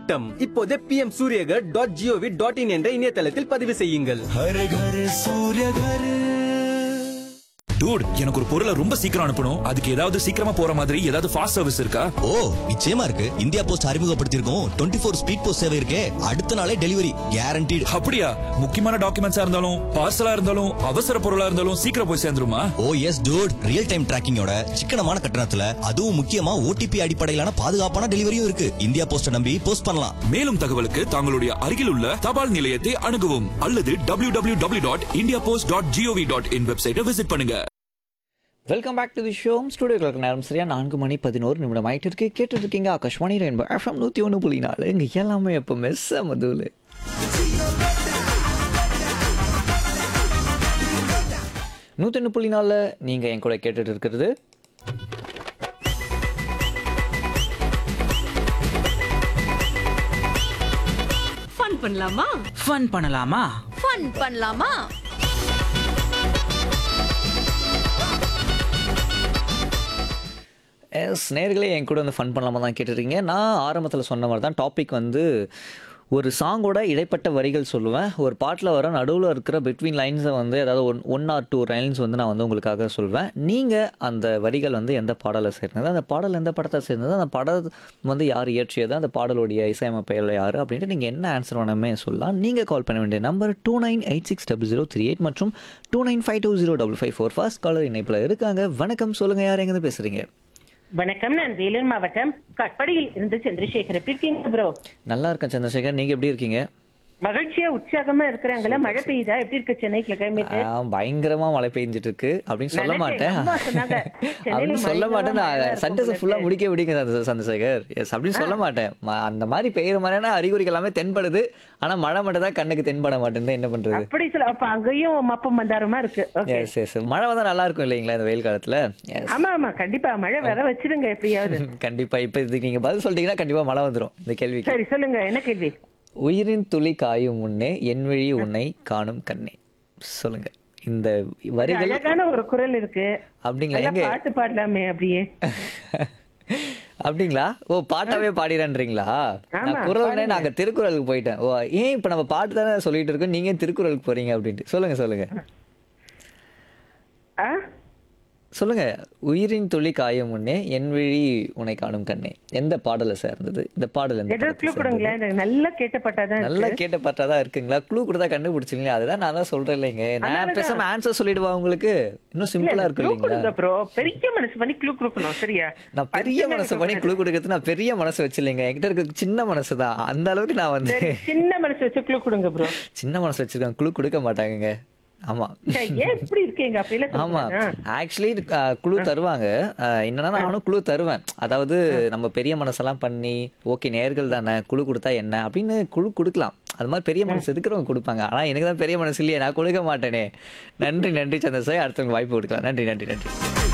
திட்டம் இப்போதே P M Suryaghar dot G O V dot in என்ற இணையதளத்தில் பதிவு செய்யுங்கள் हर घर सूर्य घर டூட் எனக்கு ஒரு பொருளை ரொம்ப சீக்கிரம் அனுப்பணும் அதுக்கு ஏதாவது சீக்கிரமா போற மாதிரி ஏதாவது ஃபாஸ்ட் சர்வீஸ் இருக்கா ஓ நிச்சயமா இருக்கு இந்தியா போஸ்ட் அறிமுகப்படுத்தியிருக்கோம் டுவெண்ட்டி ஃபோர் ஸ்பீட் போஸ்ட் சேவை இருக்கே அடுத்த நாளே டெலிவரி கேரண்டீடு அப்படியா முக்கியமான டாக்குமெண்ட்ஸா இருந்தாலும் பார்சலா இருந்தாலும் அவசர பொருளா இருந்தாலும் சீக்கிரம் போய் சேர்ந்துருமா oh yes dude real time டிராக்கிங்கோட சிக்கனமான கட்டணத்துல அதுவும் முக்கியமா ஓடிபி அடிப்படையிலான பாதுகாப்பான டெலிவரியும் இருக்கு இந்தியா போஸ்ட நம்பி போஸ்ட் பண்ணலாம் மேலும் தகவலுக்கு தங்களுடைய அருகில் உள்ள தபால் நிலையத்தை அணுகவும் அல்லது W W W dot India post dot G O V dot in வெப்சைட்டை விசிட் பண்ணுங்க welcome back to the show ஸ்டுடியோக்களுக்கு நேரம் சரியா நான்கு மணி பதினோரு நிமிடம் ஆயிட்டு இருக்கு கேட்டு இருக்கீங்க ஆகாஷ்வாணி ரெயின்போ எஃப்எம் நூற்றி ஒன்று புள்ளி நாலு இங்கே எல்லாமே எப்போ மெஸ் மதுவில் நூற்றி ஒன்று புள்ளி நாலில் நீங்கள் என் கூட கேட்டுட்டு இருக்கிறது ஃபன் பண்ணலாமா ஃபன் பண்ணலாமா ஃபன் பண்ணலாமா எஸ் நேர்களே என் கூட வந்து ஃபன் பண்ணலாமா தான் கேட்டுருக்கீங்க நான் ஆரம்பத்தில் சொன்ன மாதிரி தான் டாபிக் வந்து ஒரு சாங்கோட இடைப்பட்ட வரிகள் சொல்லுவேன் ஒரு பாட்டில் வர நடுவில் இருக்கிற பிட்வீன் லைன்ஸை வந்து ஏதாவது one one or two lines வந்து நான் வந்து உங்களுக்காக சொல்வேன் நீங்கள் அந்த வரிகள் வந்து எந்த பாடலை சேர்ந்தது அந்த பாடல் எந்த படத்தை சேர்ந்தது அந்த படம் வந்து யார் இயற்றியது அந்த பாடலுடைய இசையமைப்பையில் யார் அப்படின்ட்டு நீங்கள் என்ன ஆன்சர் வேணுமே சொல்லலாம் நீங்கள் கால் பண்ண வேண்டிய number two nine eight six double zero three eight மற்றும் two nine five two zero double five four first caller இணைப்பில் இருக்காங்க வணக்கம் சொல்லுங்கள் யார் எங்கேருந்து பேசுகிறீங்க வணக்கம் நான் வேலூர் மாவட்டம் கட்படியில் இருந்து சந்திரசேகர் எப்படி இருக்கீங்க ப்ரோ நல்லா இருக்கேன் சந்திரசேகர் நீங்க எப்படி இருக்கீங்க மகிழ்ச்சியா உற்சாகமா இருக்கிறாங்களா மழை பெய்யுதா எப்படி இருக்கு சென்னை கிளைமேட் ஆ, பயங்கரமா மழை பெஞ்சிட்டு இருக்கு அப்படின்னு சொல்ல நினைச்சேன், மாட்டேன் அம்மா சொன்னாங்க. சென்னையில அப்படின்னு சொல்ல மழை மாட்டேன் தான் மழையா நான் இருக்கும் சண்டேஸ் போல ஃபுல்லா இருக்கு. முடிக்க முடிக்க சந்த- சந்திரசேகர் எஸ் அப்படின்னு சொல்ல மாட்டேன் ம- அந்த மாதிரி பெய்யுற மாதிரியான அறிகுறிகள் எல்லாமே தென்படுது ஆனா மழை மட்டும் தான் கண்ணுக்கு தென்பட மாட்டேங்குது என்ன பண்றது அப்படி சொல்ல அப்ப அங்கேயும் மப்பம் மந்தாரமா இருக்கு ஓகே எஸ் எஸ் மழை வந்தா நல்லா இருக்கும் இல்லைங்களா இந்த வெயில் காலத்துல எஸ் ஆமா ஆமா கண்டிப்பா மழை வர வச்சிருங்க எப்படியாவது கண்டிப்பா இப்ப இதுக்கு நீங்க பதில் சொல்லிட்டீங்கன்னா கண்டிப்பா மழை வந்துரும் இந்த கேள்விக்கு சரி சொல்லுங்க என்ன கேள்வி உயிரின் துளி காயும் முன்னே என் வழி உன்னை காணும் கண்ணே சொல்லுங்க இந்த வரிகள் அழகான ஒரு குரல் இருக்கு அப்படிங்களா நல்லா எங்க பாட்டு பாடலாமே அப்படியே அப்படிங்களா ஓ பாட்டாவே பாடிடுறீங்களா நான் ஆமா, குரல்னே பாடுங்க. நாங்க திருக்குறளுக்கு போயிட்டேன் ஓ ஏன் இப்ப நம்ம பாட்டு தானே சொல்லிட்டு இருக்கோம் நீங்க ஏன் திருக்குறளுக்கு போறீங்க அப்படின்ட்டு சொல்லுங்க சொல்லுங்க ஆ? சொல்லுங்க உயிரின் துளி காயும் முன்னே என் விழி உன்னை காணும் கண்ணே எந்த பாடலை சேர்ந்தது இந்த பாடல் எந்த ஏதோ படத்தை க்ளூ சேர்ந்தது? கொடுங்களேன் எனக்கு நல்லா கேட்டப்பட்டாதான் நல்லா கேட்ட பாட்டா தான் இருக்குங்களா க்ளூ கொடுத்தா கண்டுபிடிச்சிங்களா அதுதான் நான் தான் சொல்றேன் இல்லைங்க நான் பேசாம ஆன்சர் சொல்லிடுவா உங்களுக்கு இன்னும் சிம்பிளா இருக்கும் க்ளூ இல்லைங்களா கொடுங்க ப்ரோ பெரிய மனசு பண்ணி க்ளூ கொடுக்கணும் சரியா நான் பெரிய பஞ்சமே மனசு பண்ணி இருக்கக்கூடாது. குழு கொடுக்கறது நான் பெரிய மனசு வச்சில்லைங்க என்கிட்ட இருக்க சின்ன மனசு தான் அந்த அளவுக்கு நான் வந்து சரி, சின்ன மனசு வச்சு க்ளூ கொடுங்க ப்ரோ சின்ன மனசு வச்சிருக்கேன் குழு கொடுக்க மாட்டாங்கங்க ஆமா ஏன் இப்படி இருக்கீங்க அப்படிலாம் ஆமா சொல்லுங்க ஆக்சுவலி குழு தருவாங்க அஹ், என்னன்னா நானும் குழு தருவேன் அதாவது நம்ம பெரிய மனசெல்லாம் பண்ணி ஓகே நேர்கள் தானே குழு கொடுத்தா என்ன அப்படின்னு குழு கொடுக்கலாம் அது மாதிரி பெரிய மனசு எதுக்குறவங்க கொடுப்பாங்க ஆனா எனக்கு தான் பெரிய மனசு இல்லையே நான் கொடுக்க மாட்டேனே நன்றி நன்றி சந்திரசாய் அடுத்தவங்க வாய்ப்பு கொடுக்கலாம் நன்றி நன்றி நன்றி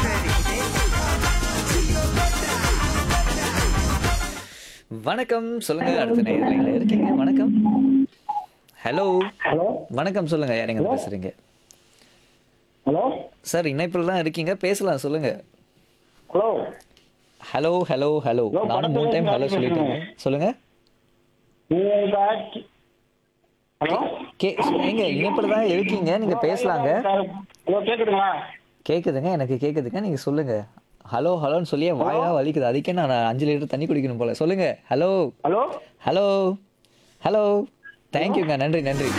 வணக்கம் சொல்லுங்க அடுத்த நேரில் இருக்கீங்க வணக்கம் ஹலோ ஹலோ வணக்கம் சொல்லுங்க யார் எங்க பேசுறீங்க ஹலோ சார் இணைப்பில் தான் இருக்கீங்க பேசலாம் சொல்லுங்க hello hello hello hello Hello, நானும் மூணு டைம் ஹலோ படத்துல சொல்லிட்டேங்க சொல்லுங்க நீங்க ஹலோ கே எங்க இணைப்பில் தான் இருக்கீங்க நீங்க பேசலாங்க ஹலோ கேக்குதுங்களா கேக்குதுங்க எனக்கு கேக்குதுங்க நீங்க சொல்லுங்க ஹலோ ஹலோன்னு சொல்லியே வாயெல்லாம் வலிக்குது அதுக்கே நான் அஞ்சு லிட்டர் தண்ணி குடிக்கணும் போல சொல்லுங்க ஹலோ ஹலோ ஹலோ ஹலோ தேங்க்யூங்க நன்றி நன்றி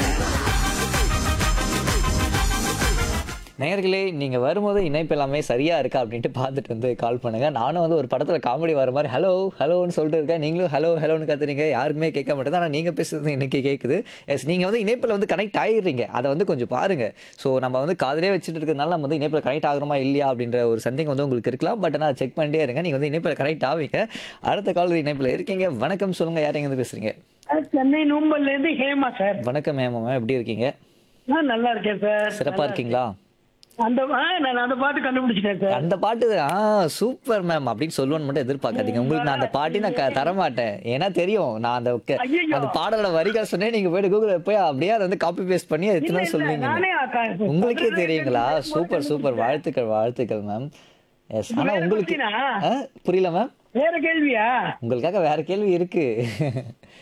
நேயர்களே நீங்க வரும்போது இணைப்பு எல்லாமே சரியா இருக்கா அப்படின்ட்டு பார்த்துட்டு வந்து கால் பண்ணுங்க நானும் வந்து ஒரு படத்துல காமெடி வர மாதிரி ஹலோ ஹலோன்னு சொல்லிட்டு இருக்கேன் நீங்களும் ஹலோ ஹலோன்னு கத்துறீங்க யாருக்குமே கேட்க மாட்டேது ஆனால் நீங்க பேசுறது எனக்கு கேட்குது எஸ் நீங்க வந்து இணைப்பில் வந்து கனெக்ட் ஆகிடுறீங்க அதை வந்து கொஞ்சம் பாருங்க ஸோ நம்ம வந்து காதலே வச்சுட்டு இருக்கிறதுனால நம்ம வந்து இணைப்பில் கனெக்ட் ஆகுறோமா இல்லையா அப்படின்ற ஒரு சந்தேகம் வந்து உங்களுக்கு இருக்கலாம் பட் ஆனால் செக் பண்ணிட்டே இருங்க நீங்க வந்து இணைப்பில் கனெக்ட் ஆவீங்க அடுத்த கால் இணைப்பில் இருக்கீங்க வணக்கம் சொல்லுங்க யார் எங்க பேசுறீங்க சென்னை நூம்பல்ல இருந்து ஹேமா சார் வணக்கம் மேம் எப்படி இருக்கீங்க நான் நல்லா இருக்கேன் சார் சிறப்பா இருக்கீங்களா அந்த ஆ, நான் அந்த பாட்டு கண்டுபிடிச்சிட்டேன் சார் அந்த பாட்டு ஆ சூப்பர் மேம் அப்படின்னு சொல்லுவேன்னு மட்டும் எதிர்பார்க்காதீங்க உங்களுக்கு நான் அந்த பாட்டி நான் க- தர மாட்டேன் ஏன்னா தெரியும் நான் அந்த க- ஐயையோ. அந்த பாடலோட வரிகள் சொன்னேன் நீங்க போயிட்டு கூகுள் போய் அப்படியே அதை வந்து காப்பி பேஸ்ட் பண்ணி எத்தனை இல்ல, இல்ல, சொல்லுவீங்க நானே அக்கா- உங்களுக்கே பதினெட்டு தெரியுங்களா வயசுல சூப்பர் சூப்பர் கண்டுபிடிச்சேன். வாழ்த்துக்கள் வாழ்த்துக்கள் மேம் எஸ் ஆனா வேற உங்களுக்கு கொஸ்டினா? ஆ, புரியல மேம் வேற கேள்வியா உங்களுக்காக வேற கேள்வி இருக்கு